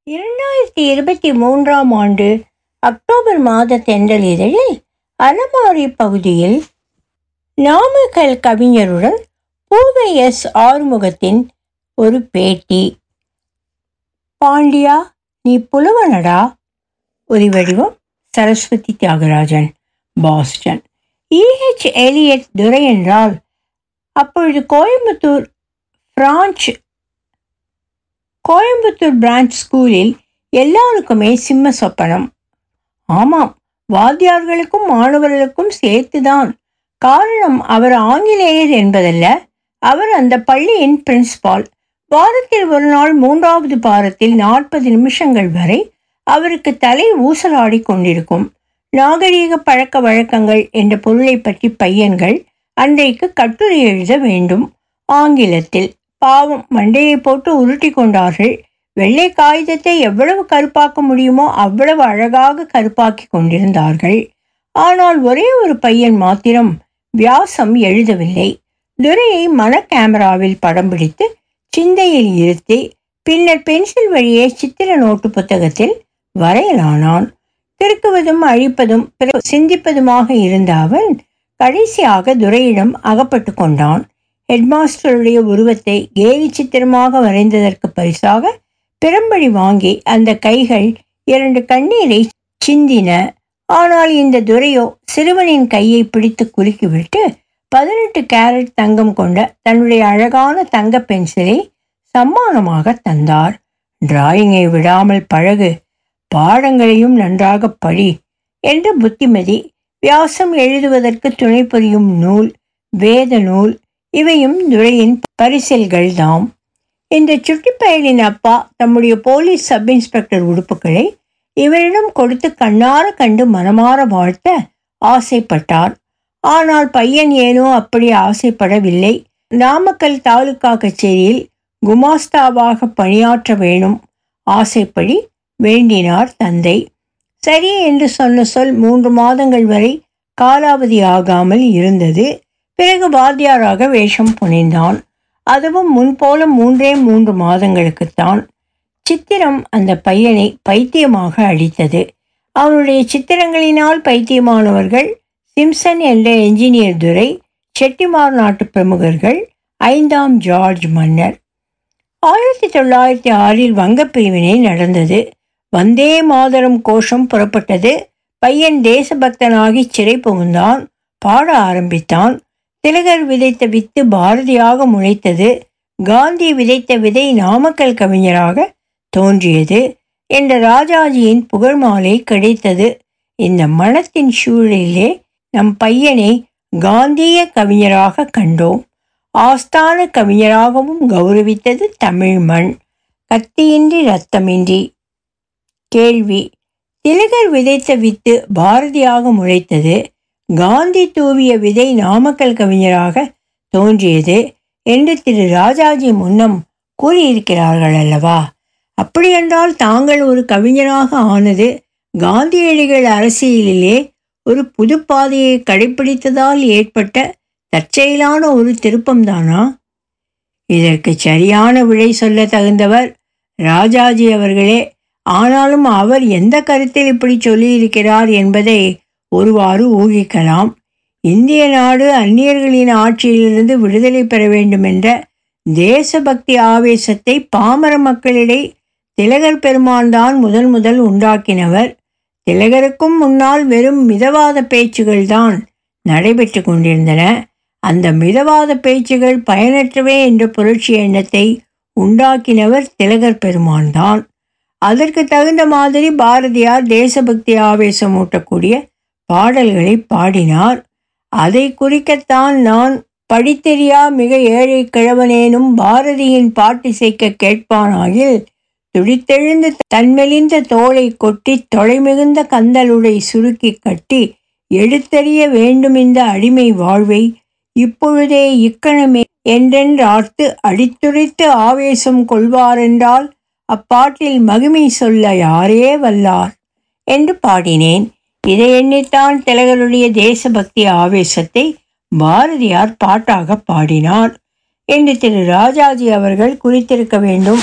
இரண்டாயிரத்தி இருபத்தி மூன்றாம் ஆண்டு அக்டோபர் மாத தென்றல் இதழில் அலமாரி பகுதியில் நாமக்கல் கவிஞருடன் பூவை எஸ் ஆறுமுகத்தின் ஒரு பேட்டி பாண்டியா நீ புலவனடா ஒலிவடிவம் Saraswathi Thiagarajan Boston E H Eliot துரை என்றால் அப்பொழுது கோயம்புத்தூர் பிரான்ச் கோயம்புத்தூர் பிரான்ச் ஸ்கூலில் எல்லாருக்குமே சிம்ம சொப்பனம் ஆமாம் வாத்தியார்களுக்கும் மாணவர்களுக்கும் சேர்த்துதான் காரணம் அவர் ஆங்கிலேயர் என்பதல்ல அவர் அந்த பள்ளியின் பிரின்சிபால் வாரத்தில் ஒரு நாள் மூன்றாவது பாரத்தில் நாற்பது நிமிஷங்கள் வரை அவருக்கு தலை ஊசலாடி கொண்டிருக்கும் நாகரீக பழக்க வழக்கங்கள் என்ற பொருளை பற்றி பையன்கள் அன்றைக்கு கட்டுரை எழுத வேண்டும் ஆங்கிலத்தில் பாவம் மண்டையை போட்டு உருட்டி கொண்டார்கள் வெள்ளை காகிதத்தை எவ்வளவு கருப்பாக்க முடியுமோ அவ்வளவு அழகாக கருப்பாக்கி கொண்டிருந்தார்கள் ஆனால் ஒரே ஒரு பையன் மாத்திரம் வியாசம் எழுதவில்லை துரையை மன கேமராவில் படம் பிடித்து சிந்தையில் இருத்தி பின்னர் பென்சில் வழியே சித்திர நோட்டு புத்தகத்தில் வரையலானான் திருக்குவதும் அழிப்பதும் பிறகு சிந்திப்பதுமாக இருந்த அவன் கடைசியாக துரையிடம் அகப்பட்டு கொண்டான் ஹெட்மாஸ்டருடைய உருவத்தை கேலி சித்திரமாக வரைந்ததற்கு பரிசாக பிறம்படி வாங்கி அந்த கைகள் இரண்டு கண்ணீரை சிந்தின ஆனால் இந்த துரையோ சிறுவனின் கையை பிடித்து குலுக்கிவிட்டு பதினெட்டு கேரட் தங்கம் கொண்ட தன்னுடைய அழகான தங்க பென்சிலை சம்மானமாக தந்தார் டிராயிங்கை விடாமல் பழகு பாடங்களையும் நன்றாக படி என்று புத்திமதி வியாசம் எழுதுவதற்கு துணை புரியும் நூல் வேத நூல் இவையும் துரையின் பரிசில்கள் தாம் இந்த சுட்டிப்பயலின் அப்பா தம்முடைய போலீஸ் சப் இன்ஸ்பெக்டர் உடுப்புகளை இவரிடம் கொடுத்து கண்ணார கண்டு மனமாற வாழ்த்த ஆசைப்பட்டார் ஆனால் பையன் ஏனோ அப்படி ஆசைப்படவில்லை நாமக்கல் தாலுகா கச்சேரியில் குமாஸ்தாவாக பணியாற்ற வேணும் ஆசைப்படி வேண்டினார் தந்தை சரி என்று சொன்ன சொல் மூன்று மாதங்கள் வரை காலாவதி ஆகாமல் இருந்தது பிறகு வாத்தியாராக வேஷம் புனைந்தான் அதுவும் முன்போல மூன்றே மூன்று மாதங்களுக்குத்தான் சித்திரம் அந்த பையனை பைத்தியமாக அடித்தது அவனுடைய சித்திரங்களினால் பைத்தியமானவர்கள் சிம்சன் என்ற என்ஜினியர் துரை செட்டிமார் நாட்டு பிரமுகர்கள் ஐந்தாம் ஜார்ஜ் மன்னர் ஆயிரத்தி தொள்ளாயிரத்தி ஆறில் வங்கப்பிரிவினை நடந்தது வந்தே மாதரம் கோஷம் புறப்பட்டது பையன் தேசபக்தனாகி சிறை புகுந்தான் பாட ஆரம்பித்தான் திலகர் விதைத்த வித்து பாரதியாக முளைத்தது காந்தி விதைத்த விதை நாமக்கல் கவிஞராக தோன்றியது என்ற ராஜாஜியின் புகழ் மாலை கிடைத்தது இந்த மனத்தின் சூழலிலே நம் பையனை காந்திய கவிஞராக கண்டோம் ஆஸ்தான கவிஞராகவும் கௌரவித்தது தமிழ் மண் கத்தியின்றி ரத்தமின்றி கேள்வி திலகர் விதைத்த வித்து பாரதியாக முளைத்தது காந்தி தூவிய விதை நாமக்கல் கவிஞராக தோன்றியது என்று திரு ராஜாஜி முன்னம் கூறியிருக்கிறார்கள் அல்லவா அப்படியென்றால் தாங்கள் ஒரு கவிஞராக ஆனது காந்தியடிகள் அரசியலிலே ஒரு புது பாதையை கடைபிடித்ததால் ஏற்பட்ட தற்செயலான ஒரு திருப்பம்தானா இதற்கு சரியான விடை சொல்ல தகுந்தவர் ராஜாஜி அவர்களே ஆனாலும் அவர் எந்த கருத்தில் இப்படி சொல்லியிருக்கிறார் என்பதை ஒருவாறு ஊகிக்கலாம் இந்திய நாடு அந்நியர்களின் ஆட்சியிலிருந்து விடுதலை பெற வேண்டுமென்ற தேசபக்தி ஆவேசத்தை பாமர மக்களிடையே திலகர் பெருமான் தான் முதல் முதல் உண்டாக்கினவர் திலகருக்கும் முன்னால் வெறும் மிதவாத பேச்சுகள் தான் நடைபெற்று கொண்டிருந்தன அந்த மிதவாத பேச்சுகள் பயனற்றவே என்ற புரட்சி எண்ணத்தை உண்டாக்கினவர் திலகர் பெருமான் தான் அதற்கு தகுந்த மாதிரி பாரதியார் தேசபக்தி ஆவேசம் ஊட்டக்கூடிய பாடல்களை பாடினார் அதை குறிக்கத்தான் நான் படித்தெரியா மிக ஏழை கிழவனேனும் பாரதியின் பாட்டிசைக்க கேட்பானாயில் துடித்தெழுந்து தன்மெலிந்த தோளை கொட்டி தொலைமிகுந்த கந்தலுடை சுருக்கி கட்டி எடுத்தறிய வேண்டும் இந்த அடிமை வாழ்வை இப்பொழுதே இக்கணமே என்றென்றார்த்து அடித்துரைத்து ஆவேசம் கொள்வாரென்றால் அப்பாட்டில் மகிமை சொல்ல யாரே வல்லார் என்று பாடினேன் இதை எண்ணித்தான் திலகருடைய தேசபக்தி ஆவேசத்தை பாரதியார் பாட்டாக பாடினார் என்று திரு ராஜாஜி அவர்கள் குறித்திருக்க வேண்டும்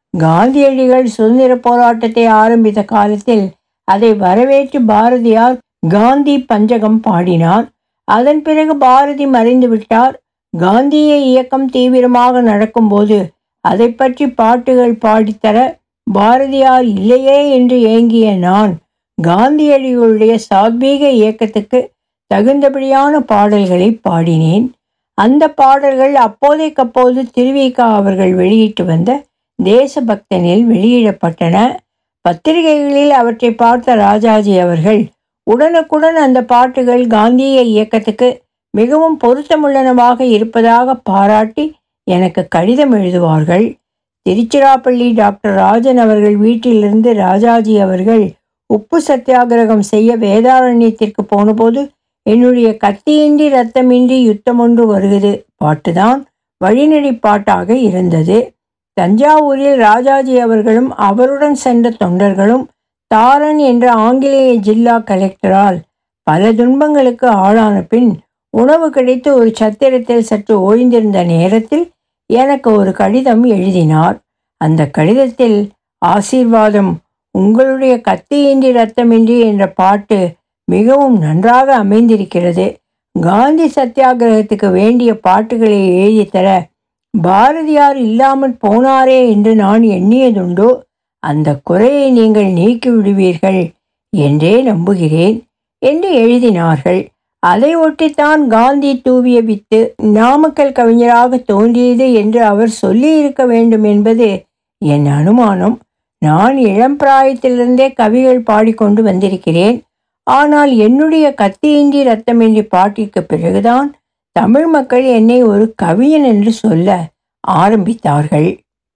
காந்தியடிகள் சுதந்திர போராட்டத்தை ஆரம்பித்த காலத்தில் அதை வரவேற்று பாரதியார் காந்தி பஞ்சகம் பாடினார் அதன் பிறகு பாரதி மறைந்து விட்டார் காந்திய இயக்கம் தீவிரமாக நடக்கும்போது அதை பற்றி பாட்டுகள் பாடித்தர பாரதியார் இல்லையே என்று ஏங்கிய நான் காந்தியடிகளுடைய சாத்வீக இயக்கத்துக்கு தகுந்தபடியான பாடல்களை பாடினேன் அந்த பாடல்கள் அப்போதைக்கப்போது திருவிகா அவர்கள் வெளியிட்டு வந்த தேசபக்தனில் வெளியிடப்பட்டன பத்திரிகைகளில் அவற்றை பார்த்த ராஜாஜி அவர்கள் உடனுக்குடன் அந்த பாட்டுகள் காந்திய இயக்கத்துக்கு மிகவும் பொருத்தமுள்ளனவாக இருப்பதாக பாராட்டி எனக்கு கடிதம் எழுதுவார்கள் திருச்சிராப்பள்ளி டாக்டர் ராஜன் அவர்கள் வீட்டிலிருந்து ராஜாஜி அவர்கள் உப்பு சத்தியாகிரகம் செய்ய வேதாரண்யத்திற்கு போனபோது என்னுடைய கத்தியின்றி ரத்தமின்றி யுத்தம் ஒன்று வருகிறது பாட்டுதான் வழிநடை பாட்டாக இருந்தது தஞ்சாவூரில் ராஜாஜி அவர்களும் அவருடன் சென்ற தொண்டர்களும் தாரன் என்ற ஆங்கிலேய ஜில்லா கலெக்டரால் பல துன்பங்களுக்கு ஆளான பின் உணவு கிடைத்து ஒரு சத்திரத்தில் சற்று ஓய்ந்திருந்த நேரத்தில் எனக்கு ஒரு கடிதம் எழுதினார் அந்த கடிதத்தில் ஆசீர்வாதம் உங்களுடைய கத்தியின்றி ரத்தமின்றி என்ற பாட்டு மிகவும் நன்றாக அமைந்திருக்கிறது காந்தி சத்தியாகிரகத்துக்கு வேண்டிய பாட்டுகளை எழுதித்தர பாரதியார் இல்லாமல் போனாரே என்று நான் எண்ணியதுண்டோ அந்த குறையை நீங்கள் நீக்கி விடுவீர்கள் என்றே நம்புகிறேன் என்று எழுதினார்கள் அதை ஒட்டித்தான் காந்தி தூவிய வித்து நாமக்கல் கவிஞராக தோன்றியது என்று அவர் சொல்லியிருக்க வேண்டும் என்பது என் அனுமானம் நான் இளம் பிராயத்திலிருந்தே கவிகள் பாடிக்கொண்டு வந்திருக்கிறேன் ஆனால் என்னுடைய கத்தியின்றி ரத்தமின்றி பாட்டிற்கு பிறகுதான் தமிழ் மக்கள் என்னை ஒரு கவிஞன் என்று சொல்ல ஆரம்பித்தார்கள்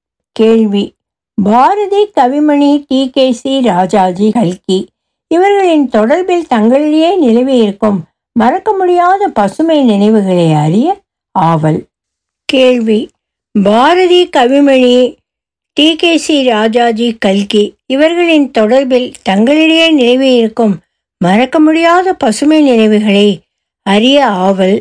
கேள்வி Bharathi Kavimani T K C Rajaji கல்கி இவர்களின் தொடர்பில் தங்களிடையே நிலவி இருக்கும் மறக்க முடியாத பசுமை நினைவுகளை அறிய ஆவல் கேள்வி Bharathi Kavimani T K C Rajaji கல்கி இவர்களின் தொடர்பில் தங்களிடையே நிலவி இருக்கும் மறக்க முடியாத பசுமை நினைவுகளை அறிய ஆவல்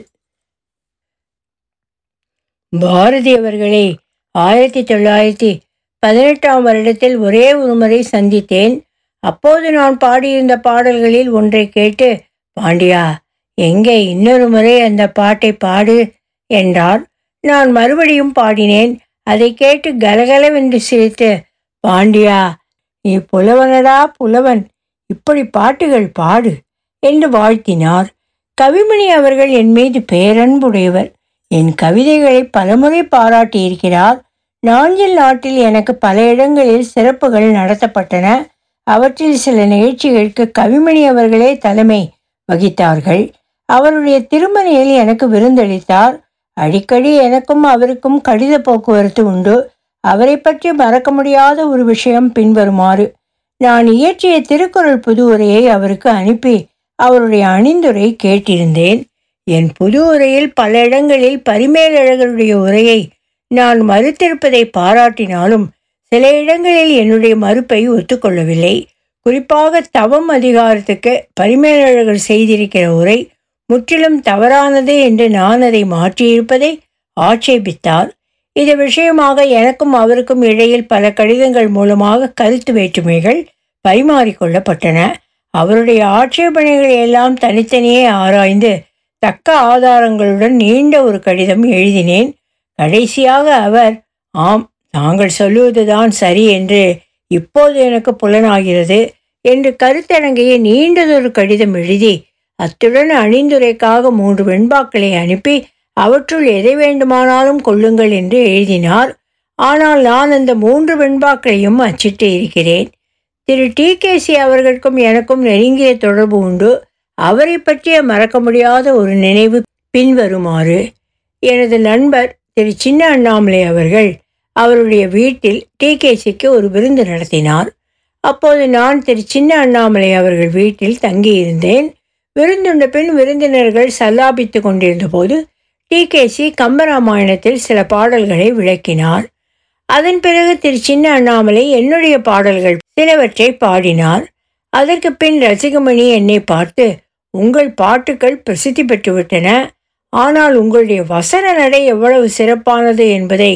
பாரதி அவர்களை ஆயிரத்தி தொள்ளாயிரத்தி பதினெட்டாம் வருடத்தில் ஒரே ஒரு முறை சந்தித்தேன் அப்போது நான் பாடியிருந்த பாடல்களில் ஒன்றை கேட்டு பாண்டியா எங்கே இன்னொரு முறை அந்த பாட்டை பாடு என்றார் நான் மறுபடியும் பாடினேன் அதை கேட்டு கலகலவென்று சிரித்து பாண்டியா நீ புலவனடா புலவன் இப்படி பாட்டுகள் பாடு என்று வாழ்த்தினார் கவிமணி அவர்கள் என் மீது பேரன்புடையவர் என் கவிதைகளை பலமுறை பாராட்டியிருக்கிறார் நாஞ்சில் நாட்டில் எனக்கு பல இடங்களில் சிறப்புகள் நடத்தப்பட்டன அவற்றில் சில நிகழ்ச்சிகளுக்கு கவிமணி அவர்களே தலைமை வகித்தார்கள் அவருடைய திருமணையில் எனக்கு விருந்தளித்தார் அடிக்கடி எனக்கும் அவருக்கும் கடித போக்குவரத்து உண்டு அவரை பற்றி மறக்க முடியாத ஒரு விஷயம் பின்வருமாறு நான் இயற்றிய திருக்குறள் புது உரையை அவருக்கு அனுப்பி அவருடைய அணிந்துரை கேட்டிருந்தேன் என் புது உரையில் பல இடங்களில் பரிமேலழகருடைய உரையை நான் மறுத்திருப்பதை பாராட்டினாலும் சில இடங்களில் என்னுடைய மறுப்பை ஒத்துக்கொள்ளவில்லை குறிப்பாக தவம் அதிகாரத்துக்கு பரிமேலழகர் செய்திருக்கிற உரை முற்றிலும் தவறானது என்று நான் அதை மாற்றியிருப்பதை ஆட்சேபித்தார் இது விஷயமாக எனக்கும் அவருக்கும் இடையில் பல கடிதங்கள் மூலமாக கருத்து வேற்றுமைகள் பரிமாறிக்கொள்ளப்பட்டன அவருடைய ஆட்சேபனைகளை எல்லாம் தனித்தனியே ஆராய்ந்து தக்க ஆதாரங்களுடன் நீண்ட ஒரு கடிதம் எழுதினேன் கடைசியாக அவர் ஆம் தாங்கள் சொல்லுவதுதான் சரி என்று இப்போது எனக்கு புலனாகிறது என்று கருத்தரங்கையை நீண்டதொரு கடிதம் எழுதி அத்துடன் அணிந்துரைக்காக மூன்று வெண்பாக்களை அனுப்பி அவற்றுள் எதை வேண்டுமானாலும் கொள்ளுங்கள் என்று எழுதினார் ஆனால் நான் அந்த மூன்று வெண்பாக்களையும் அச்சிட்டு இருக்கிறேன் திரு டி கேசி அவர்களுக்கும் எனக்கும் நெருங்கிய தொடர்பு உண்டு அவரை பற்றிய மறக்க முடியாத ஒரு நினைவு பின்வருமாறு எனது நண்பர் திரு சின்ன அண்ணாமலை அவர்கள் அவருடைய வீட்டில் டிகேசிக்கு ஒரு விருந்து நடத்தினார் அப்போது நான் திரு சின்ன அண்ணாமலை அவர்கள் வீட்டில் தங்கியிருந்தேன் விருந்துண்ட பின் விருந்தினர்கள் சல்லாபித்து கொண்டிருந்த போது டிகேசி கம்பராமாயணத்தில் சில பாடல்களை விளக்கினார் அதன் பிறகு திரு சின்ன அண்ணாமலை என்னுடைய பாடல்கள் சிலவற்றை பாடினார் அதற்கு பின் ரசிகமணி என்னை பார்த்து உங்கள் பாட்டுகள் பிரசித்தி பெற்றுவிட்டன ஆனால் உங்களுடைய வசன நடை எவ்வளவு சிறப்பானது என்பதை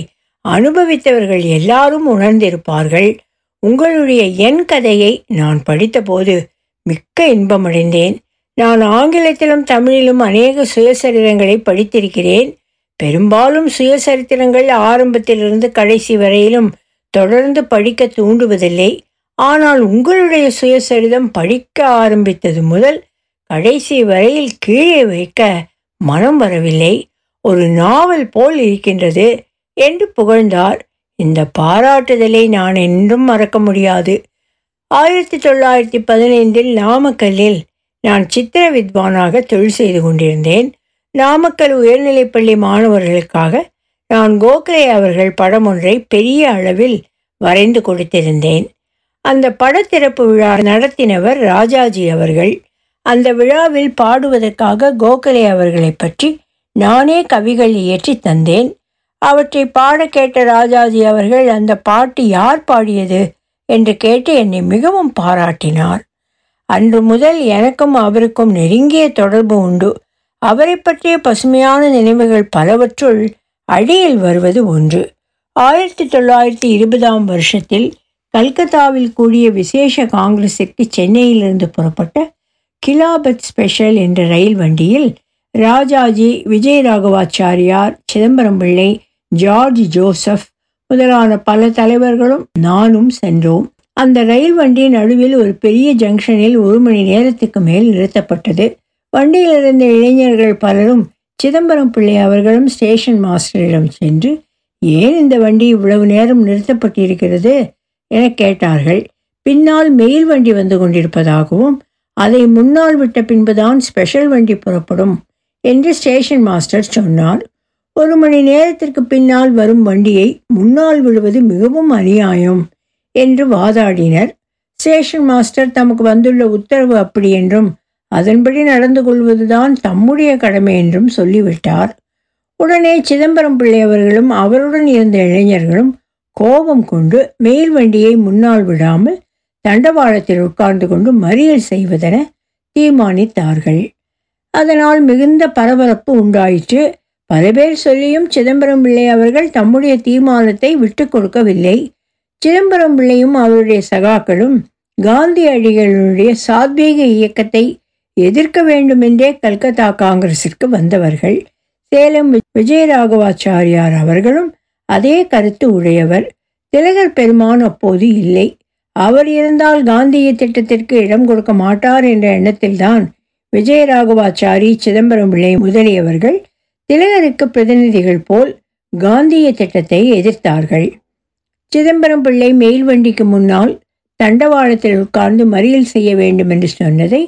அனுபவித்தவர்கள் எல்லாரும் உணர்ந்திருப்பார்கள் உங்களுடைய என் கதையை நான் படித்தபோது மிக்க இன்பமடைந்தேன் நான் ஆங்கிலத்திலும் தமிழிலும் அநேக சுயசரிதங்களை படித்திருக்கிறேன் பெரும்பாலும் சுயசரித்திரங்கள் ஆரம்பத்திலிருந்து கடைசி வரையிலும் தொடர்ந்து படிக்க தூண்டுவதில்லை ஆனால் உங்களுடைய சுயசரிதம் படிக்க ஆரம்பித்தது முதல் கடைசி வரையில் கீழே வைக்க மனம் வரவில்லை ஒரு நாவல் போல் இருக்கின்றது என்று புகழ்ந்தார் இந்த பாராட்டுதலை நான் என்றும் மறக்க முடியாது ஆயிரத்தி தொள்ளாயிரத்தி பதினைந்தில் நாமக்கல்லில் நான் சித்திர வித்வானாக தொழில் செய்து கொண்டிருந்தேன் நாமக்கல் உயர்நிலைப்பள்ளி மாணவர்களுக்காக நான் கோகலே அவர்கள் படம் ஒன்றை பெரிய அளவில் வரைந்து கொடுத்திருந்தேன் அந்த படத்திறப்பு விழா நடத்தினவர் ராஜாஜி அவர்கள் அந்த விழாவில் பாடுவதற்காக கோகலே அவர்களை பற்றி நானே கவிகள் இயற்றி தந்தேன் அவற்றை பாட கேட்ட ராஜாஜி அவர்கள் அந்த பாட்டு யார் பாடியது என்று கேட்டு என்னை மிகவும் பாராட்டினார் அன்று முதல் எனக்கும் அவருக்கும் நெருங்கிய தொடர்பு உண்டு அவரை பற்றிய பசுமையான நினைவுகள் பலவற்றுள் அடியில் வருவது ஒன்று ஆயிரத்தி தொள்ளாயிரத்தி இருபதாம் வருஷத்தில் கல்கத்தாவில் கூடிய விசேஷ காங்கிரஸிற்கு சென்னையிலிருந்து புறப்பட்ட கிலாபத் ஸ்பெஷல் என்ற ரயில் வண்டியில் ராஜாஜி விஜய் ராகவாச்சாரியார் சிதம்பரம் பிள்ளை ஜார்ஜ் ஜோசப் முதலான பல தலைவர்களும் நானும் சென்றோம் அந்த ரயில் வண்டி நடுவில் ஒரு பெரிய ஜங்ஷனில் ஒரு மணி நேரத்துக்கு மேல் நிறுத்தப்பட்டது வண்டியில் இருந்த இளைஞர்கள் பலரும் சிதம்பரம் பிள்ளை அவர்களும் ஸ்டேஷன் மாஸ்டரிடம் சென்று ஏன் இந்த வண்டி இவ்வளவு நேரம் நிறுத்தப்பட்டிருக்கிறது என கேட்டார்கள் பின்னால் மெயில் வண்டி வந்து கொண்டிருப்பதாகவும் அதை முன்னால் விட்ட பின்புதான் ஸ்பெஷல் வண்டி புறப்படும் என்று ஸ்டேஷன் மாஸ்டர் சொன்னார் ஒரு மணி நேரத்திற்கு பின்னால் வரும் வண்டியை முன்னால் விடுவது மிகவும் அநியாயம் என்று வாதாடினர் ஸ்டேஷன் மாஸ்டர் தமக்கு வந்துள்ள உத்தரவு அப்படி என்றும் அதன்படி நடந்து கொள்வதுதான் தம்முடைய கடமை என்றும் சொல்லிவிட்டார் உடனே சிதம்பரம் பிள்ளை அவர்களும் அவருடன் இருந்த இளைஞர்களும் கோபம் கொண்டு மேல் வண்டியை முன்னால் விடாமல் தண்டவாளத்தில் உட்கார்ந்து கொண்டு மறியல் செய்வதென தீர்மானித்தார்கள் அதனால் மிகுந்த பரபரப்பு உண்டாயிற்று பல பேர் சொல்லியும் சிதம்பரம் பிள்ளை அவர்கள் தம்முடைய தீர்மானத்தை விட்டு கொடுக்கவில்லை சிதம்பரம் பிள்ளையும் அவருடைய சகாக்களும் காந்தியடிகளுடைய சாத்வீக இயக்கத்தை எதிர்க்க வேண்டுமென்றே கல்கத்தா காங்கிரசிற்கு வந்தவர்கள் சேலம் விஜயராகவாச்சாரியார் அவர்களும் அதே கருத்து உடையவர் திலகர் பெருமான் அப்போது இல்லை அவர் இருந்தால் காந்திய திட்டத்திற்கு இடம் கொடுக்க மாட்டார் என்ற எண்ணத்தில்தான் விஜயராகவாச்சாரி சிதம்பரம் பிள்ளை முதலியவர்கள் திலகருக்கு பிரதிநிதிகள் போல் காந்திய திட்டத்தை எதிர்த்தார்கள் சிதம்பரம் பிள்ளை மெயில் வண்டிக்கு முன்னால் தண்டவாளத்தில் உட்கார்ந்து மறியல் செய்ய வேண்டும் என்று சொன்னதை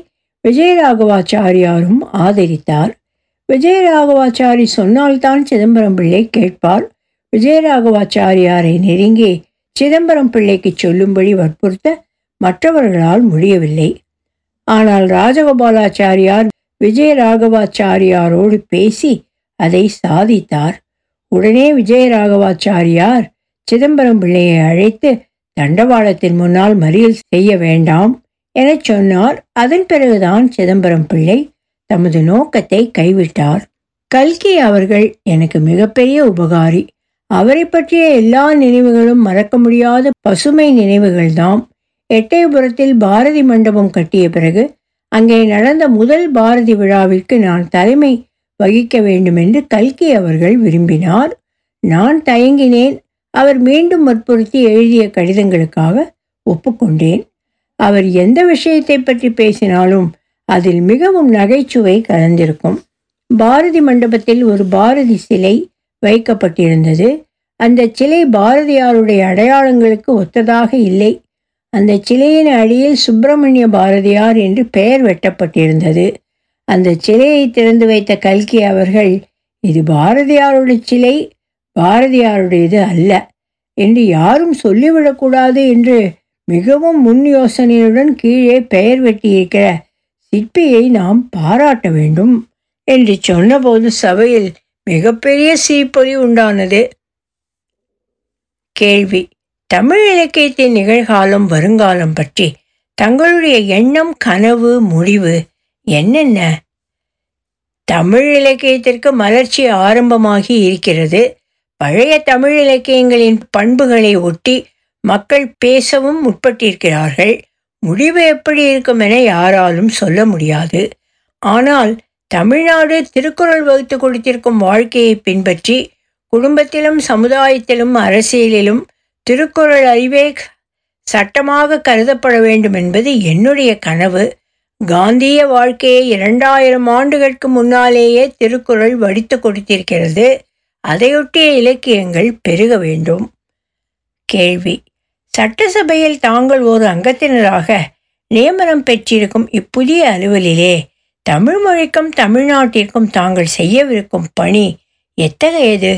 விஜயராகவாச்சாரியாரும் ஆதரித்தார் விஜயராகவாச்சாரி சொன்னால்தான் சிதம்பரம் பிள்ளை கேட்பார் விஜயராகவாச்சாரியாரை நெருங்கி சிதம்பரம் பிள்ளைக்கு சொல்லும்படி வற்புறுத்த மற்றவர்களால் முடியவில்லை ஆனால் ராஜகோபாலாச்சாரியார் விஜயராகவாச்சாரியாரோடு பேசி அதை சாதித்தார் உடனே விஜயராகவாச்சாரியார் சிதம்பரம் பிள்ளையை அழைத்து தண்டவாளத்தின் முன்னால் மறியல் செய்ய வேண்டாம் என சொன்னார் அதன் பிறகுதான் சிதம்பரம் பிள்ளை தமது நோக்கத்தை கைவிட்டார் கல்கி அவர்கள் எனக்கு மிகப்பெரிய உபகாரி அவரை பற்றிய எல்லா நினைவுகளும் மறக்க முடியாத பசுமை நினைவுகள்தாம் எட்டயபுரத்தில் பாரதி மண்டபம் கட்டிய பிறகு அங்கே நடந்த முதல் பாரதி விழாவிற்கு நான் தலைமை வகிக்க வேண்டும் என்று கல்கி அவர்கள் விரும்பினார் நான் தயங்கினேன் அவர் மீண்டும் வற்புறுத்தி எழுதிய கடிதங்களுக்காக ஒப்புக்கொண்டேன் அவர் எந்த விஷயத்தை பற்றி பேசினாலும் அதில் மிகவும் நகைச்சுவை கலந்திருக்கும் பாரதி மண்டபத்தில் ஒரு பாரதி சிலை வைக்கப்பட்டிருந்தது அந்த சிலை பாரதியாருடைய அடையாளங்களுக்கு ஒத்ததாக இல்லை அந்த சிலையின் அடியில் சுப்பிரமணிய பாரதியார் என்று பெயர் வெட்டப்பட்டிருந்தது அந்த சிலையை திறந்து வைத்த கல்கி அவர்கள் இது பாரதியாருடைய சிலை பாரதியாருடையது அல்ல என்று யாரும் சொல்லிவிடக்கூடாது என்று மிகவும் முன் யோசனையுடன் கீழே பெயர் வெட்டியிருக்கிற சிற்பியை நாம் பாராட்ட வேண்டும் என்று சொன்னபோது சபையில் மிகப்பெரிய சீப்பொறி உண்டானது கேள்வி தமிழ் இலக்கியத்தின் நிகழ்காலம் வருங்காலம் பற்றி தங்களுடைய எண்ணம் கனவு முடிவு என்னென்ன தமிழ் இலக்கியத்திற்கு மலர்ச்சி ஆரம்பமாகி இருக்கிறது பழைய தமிழ் இலக்கியங்களின் பண்புகளை ஒட்டி மக்கள் பேசவும் முற்பட்டிருக்கிறார்கள் முடிவு எப்படி இருக்கும் என யாராலும் சொல்ல முடியாது ஆனால் தமிழ்நாடு திருக்குறள் வகுத்து கொடுத்திருக்கும் வாழ்க்கையை பின்பற்றி குடும்பத்திலும் சமுதாயத்திலும் அரசியலிலும் திருக்குறள் அறிவே சட்டமாக கருதப்பட வேண்டும் என்பது என்னுடைய கனவு காந்திய வாழ்க்கையை இரண்டாயிரம் ஆண்டுகளுக்கு முன்னாலேயே திருக்குறள் வடித்து கொடுத்திருக்கிறது அதையொட்டிய இலக்கியங்கள் பெருக வேண்டும் கேள்வி சட்டசபையில் தாங்கள் ஒரு அங்கத்தினராக நியமனம் பெற்றிருக்கும் இப்புதிய அலுவலிலே தமிழ் மொழிக்கும் தமிழ்நாட்டிற்கும் தாங்கள் செய்யவிருக்கும் பணி எத்தகையது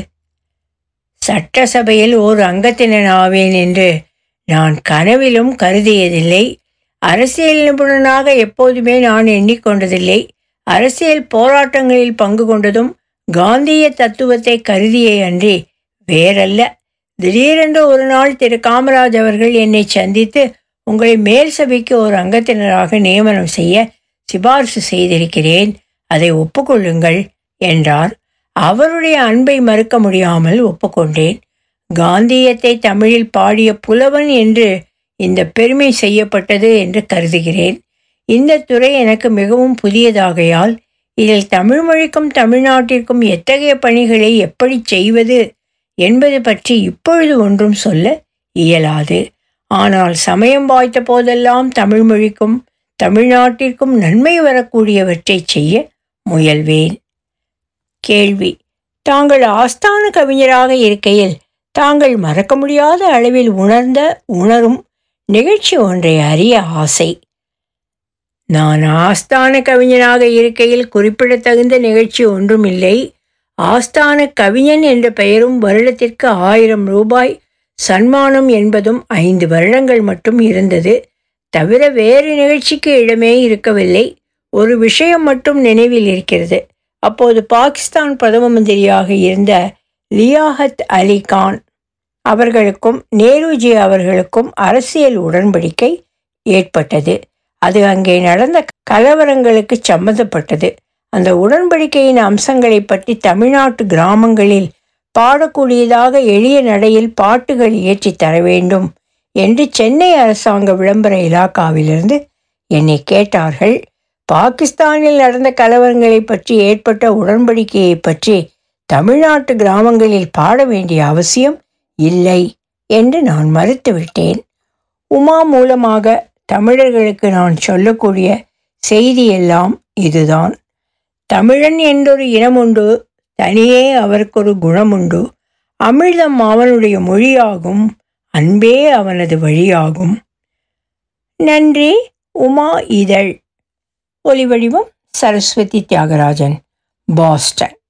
சட்டசபையில் ஓர் அங்கத்தினனாவேன் என்று நான் கனவிலும் கருதியதில்லை அரசியல் நிபுணனாக எப்போதுமே நான் எண்ணிக்கொண்டதில்லை அரசியல் போராட்டங்களில் பங்கு கொண்டதும் காந்திய தத்துவத்தை கருதியே அன்றி வேறல்ல திடீரென்று ஒரு நாள் திரு காமராஜ் அவர்கள் என்னை சந்தித்து உங்களை மேல் சபைக்கு ஒரு அங்கத்தினராக நியமனம் செய்ய சிபார்சு செய்திருக்கிறேன் அதை ஒப்புக்கொள்ளுங்கள் என்றார் அவருடைய அன்பை மறுக்க முடியாமல் ஒப்புக்கொண்டேன் காந்தியத்தை தமிழில் பாடிய புலவன் என்று இந்த பெருமை செய்யப்பட்டது என்று கருதுகிறேன் இந்த துறை எனக்கு மிகவும் புதியதாகையால் இதில் தமிழ் மொழிக்கும் தமிழ்நாட்டிற்கும் எத்தகைய பணிகளை எப்படி செய்வது என்பது பற்றி இப்பொழுது ஒன்றும் சொல்ல இயலாது ஆனால் சமயம் வாய்த்த போதெல்லாம் தமிழ் மொழிக்கும் தமிழ்நாட்டிற்கும் நன்மை வரக்கூடியவற்றை செய்ய முயல்வேன் கேள்வி தாங்கள் ஆஸ்தான கவிஞராக இருக்கையில் தாங்கள் மறக்க முடியாத அளவில் உணர்ந்த உணரும் நிகழ்ச்சி ஒன்றை அறிய ஆசை நான் ஆஸ்தான கவிஞனாக இருக்கையில் குறிப்பிடத்தகுந்த நிகழ்ச்சி ஒன்றுமில்லை ஆஸ்தான கவிஞன் என்ற பெயரும் வருடத்திற்கு ஆயிரம் ரூபாய் சன்மானம் என்பதும் ஐந்து வருடங்கள் மட்டும் இருந்தது தவிர வேறு நிகழ்ச்சிக்கு இடமே இருக்கவில்லை ஒரு விஷயம் மட்டும் நினைவில் இருக்கிறது அப்போது பாகிஸ்தான் பிரதம மந்திரியாக இருந்த லியாகத் அலி கான் அவர்களுக்கும் நேருஜி அவர்களுக்கும் அரசியல் உடன்படிக்கை ஏற்பட்டது அது அங்கே நடந்த கலவரங்களுக்கு சம்பந்தப்பட்டது அந்த உடன்படிக்கையின் அம்சங்களை பற்றி தமிழ்நாட்டு கிராமங்களில் பாடக்கூடியதாக எளிய நடையில் பாட்டுகள் இயற்றி தர வேண்டும் என்று சென்னை அரசாங்க விளம்பர இலாக்காவிலிருந்து என்னை கேட்டார்கள் பாகிஸ்தானில் நடந்த கலவரங்களை பற்றி ஏற்பட்ட உடன்படிக்கையை பற்றி தமிழ்நாட்டு கிராமங்களில் பாட வேண்டிய அவசியம் இல்லை என்று நான் மறுத்துவிட்டேன் உமா மூலமாக தமிழர்களுக்கு நான் சொல்லக்கூடிய செய்தி எல்லாம் இதுதான் தமிழன் என்றொரு இனமுண்டு தனியே அவருக்கொரு குணமுண்டு அமிழ்தம் அவனுடைய மொழியாகும் அன்பே அவனது வழியாகும் நன்றி உமா இதழ் ஒலிவடிவம் சரஸ்வதி தியாகராஜன் பாஸ்டன்